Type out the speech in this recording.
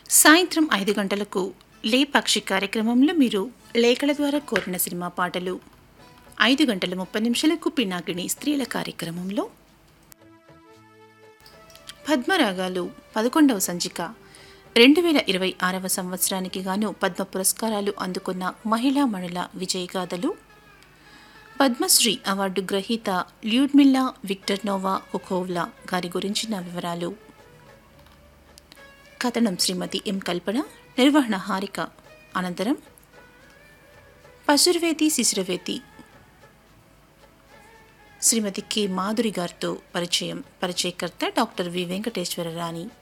సాయంత్రం ఐదు గంటలకు లే పక్షి కార్యక్రమంలో మీరు లేఖల ద్వారా కోరిన సినిమా పాటలు ఐదు గంటల ముప్పై నిమిషాలకు పినాకిని స్త్రీల కార్యక్రమంలో పద్మరాగాలు పదకొండవ సంచిక రెండు వేల ఇరవై ఆరవ సంవత్సరానికి గాను పద్మ పురస్కారాలు అందుకున్న మహిళా మణుల విజయగాథలు పద్మశ్రీ అవార్డు గ్రహీత ల్యూడ్మిల్లా విక్టర్నోవా ఒకోవ్లా గారి గురించిన వివరాలు కథనం శ్రీమతి ఎం కల్పన నిర్వహణ హారిక అనంతరం పశుర్వేతి శిశురవేతి శ్రీమతి కె మాధురి గారితో పరిచయం పరిచయకర్త డాక్టర్ వి వెంకటేశ్వర రాణి